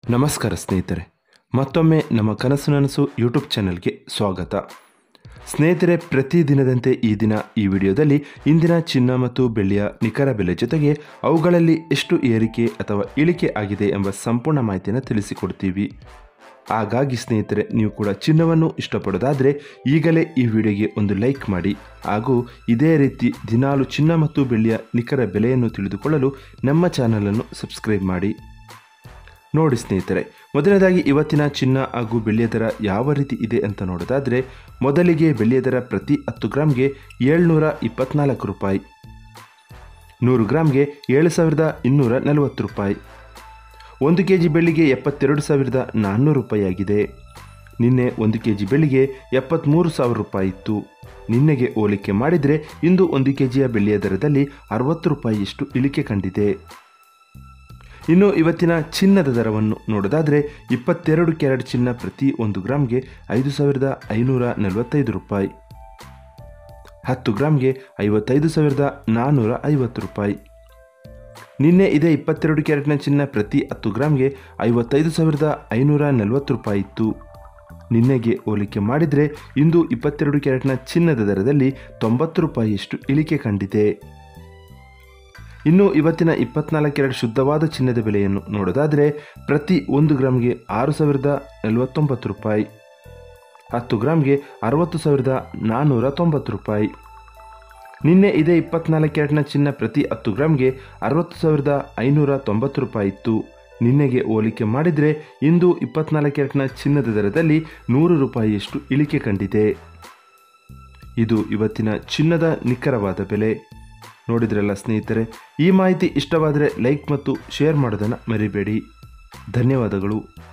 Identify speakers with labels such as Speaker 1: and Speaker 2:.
Speaker 1: ನಮಸ್ಕಾರ ಸ್ನೇಹಿತರೆ ಮತ್ತೊಮ್ಮೆ ನಮ್ಮ ಕನಸು ನನಸು ಯೂಟ್ಯೂಬ್ ಚಾನೆಲ್ಗೆ ಸ್ವಾಗತ ಸ್ನೇಹಿತರೆ ಪ್ರತಿದಿನದಂತೆ ಈ ದಿನ ಈ ವಿಡಿಯೋದಲ್ಲಿ ಇಂದಿನ ಚಿನ್ನ ಮತ್ತು ಬೆಳ್ಳಿಯ ನಿಖರ ಬೆಲೆ ಜೊತೆಗೆ ಅವುಗಳಲ್ಲಿ ಎಷ್ಟು ಏರಿಕೆ ಅಥವಾ ಇಳಿಕೆ ಆಗಿದೆ ಎಂಬ ಸಂಪೂರ್ಣ ಮಾಹಿತಿಯನ್ನು ತಿಳಿಸಿಕೊಡ್ತೀವಿ ಹಾಗಾಗಿ ಸ್ನೇಹಿತರೆ ನೀವು ಕೂಡ ಚಿನ್ನವನ್ನು ಇಷ್ಟಪಡೋದಾದರೆ ಈಗಲೇ ಈ ವಿಡಿಯೋಗೆ ಒಂದು ಲೈಕ್ ಮಾಡಿ ಹಾಗೂ ಇದೇ ರೀತಿ ದಿನಾಲು ಚಿನ್ನ ಮತ್ತು ಬೆಳ್ಳಿಯ ನಿಖರ ಬೆಲೆಯನ್ನು ತಿಳಿದುಕೊಳ್ಳಲು ನಮ್ಮ ಚಾನಲನ್ನು ಸಬ್ಸ್ಕ್ರೈಬ್ ಮಾಡಿ ನೋಡಿ ಸ್ನೇಹಿತರೆ ಮೊದಲನೇದಾಗಿ ಇವತ್ತಿನ ಚಿನ್ನ ಹಾಗೂ ಬೆಳ್ಳಿಯ ದರ ಯಾವ ರೀತಿ ಇದೆ ಅಂತ ನೋಡೋದಾದರೆ ಮೊದಲಿಗೆ ಬೆಳ್ಳಿಯ ದರ ಪ್ರತಿ ಹತ್ತು ಗ್ರಾಮ್ಗೆ ಏಳ್ನೂರ ಇಪ್ಪತ್ನಾಲ್ಕು ರೂಪಾಯಿ ನೂರು ಗ್ರಾಮ್ಗೆ ಏಳು ಸಾವಿರದ ಇನ್ನೂರ ನಲವತ್ತು ರೂಪಾಯಿ ಒಂದು ಕೆ ಜಿ ಬೆಳ್ಳಿಗೆ ಎಪ್ಪತ್ತೆರಡು ಸಾವಿರದ ನಾನ್ನೂರು ರೂಪಾಯಿ ಆಗಿದೆ ನಿನ್ನೆ ಒಂದು ಕೆ ಜಿ ಬೆಳ್ಳಿಗೆ ಎಪ್ಪತ್ತ್ಮೂರು ಸಾವಿರ ರೂಪಾಯಿ ಇತ್ತು ನಿನ್ನೆಗೆ ಹೋಲಿಕೆ ಮಾಡಿದರೆ ಇಂದು ಒಂದು ಕೆ ಜಿಯ ಬೆಳ್ಳಿಯ ದರದಲ್ಲಿ ಅರವತ್ತು ರೂಪಾಯಿಯಷ್ಟು ಇಳಿಕೆ ಕಂಡಿದೆ ಇನ್ನು ಇವತ್ತಿನ ಚಿನ್ನದ ದರವನ್ನು ನೋಡೋದಾದರೆ ಇಪ್ಪತ್ತೆರಡು ಕ್ಯಾರೆಟ್ ಚಿನ್ನ ಪ್ರತಿ ಒಂದು ಗ್ರಾಮ್ಗೆ ಐದು ಸಾವಿರದ ಐನೂರ ನಲವತ್ತೈದು ರೂಪಾಯಿ ಹತ್ತು ಗ್ರಾಮ್ಗೆ ಐವತ್ತೈದು ಸಾವಿರದ ನಾನ್ನೂರ ಐವತ್ತು ರೂಪಾಯಿ ನಿನ್ನೆ ಇದೇ ಇಪ್ಪತ್ತೆರಡು ಕ್ಯಾರೆಟ್ನ ಚಿನ್ನ ಪ್ರತಿ ಹತ್ತು ಗ್ರಾಮ್ಗೆ ಐವತ್ತೈದು ಸಾವಿರದ ಐನೂರ ನಲವತ್ತು ರೂಪಾಯಿ ಇತ್ತು ನಿನ್ನೆಗೆ ಹೋಲಿಕೆ ಮಾಡಿದರೆ ಇಂದು ಇಪ್ಪತ್ತೆರಡು ಕ್ಯಾರೆಟ್ನ ಚಿನ್ನದ ದರದಲ್ಲಿ ತೊಂಬತ್ತು ರೂಪಾಯಿಯಷ್ಟು ಇಳಿಕೆ ಕಂಡಿದೆ ಇನ್ನು ಇವತ್ತಿನ ಇಪ್ಪತ್ನಾಲ್ಕು ಕ್ಯಾರೆಟ್ ಶುದ್ಧವಾದ ಚಿನ್ನದ ಬೆಲೆಯನ್ನು ನೋಡೋದಾದರೆ ಪ್ರತಿ ಒಂದು ಗ್ರಾಮ್ಗೆ ಆರು ಸಾವಿರದ ನಲವತ್ತೊಂಬತ್ತು ರೂಪಾಯಿ ಹತ್ತು ಗ್ರಾಮ್ಗೆ ಅರವತ್ತು ಸಾವಿರದ ನಾನ್ನೂರ ತೊಂಬತ್ತು ರೂಪಾಯಿ ನಿನ್ನೆ ಇದೇ ಇಪ್ಪತ್ನಾಲ್ಕು ಕ್ಯಾರೆಟ್ನ ಚಿನ್ನ ಪ್ರತಿ ಹತ್ತು ಗ್ರಾಮ್ಗೆ ಅರವತ್ತು ಸಾವಿರದ ಐನೂರ ತೊಂಬತ್ತು ರೂಪಾಯಿ ಇತ್ತು ನಿನ್ನೆಗೆ ಹೋಲಿಕೆ ಮಾಡಿದರೆ ಇಂದು ಇಪ್ಪತ್ನಾಲ್ಕು ಕ್ಯಾರೆಟ್ನ ಚಿನ್ನದ ದರದಲ್ಲಿ ನೂರು ರೂಪಾಯಿಯಷ್ಟು ಇಳಿಕೆ ಕಂಡಿದೆ ಇದು ಇವತ್ತಿನ ಚಿನ್ನದ ನಿಖರವಾದ ಬೆಲೆ ನೋಡಿದ್ರಲ್ಲ ಸ್ನೇಹಿತರೆ ಈ ಮಾಹಿತಿ ಇಷ್ಟವಾದರೆ ಲೈಕ್ ಮತ್ತು ಶೇರ್ ಮಾಡೋದನ್ನು ಮರಿಬೇಡಿ ಧನ್ಯವಾದಗಳು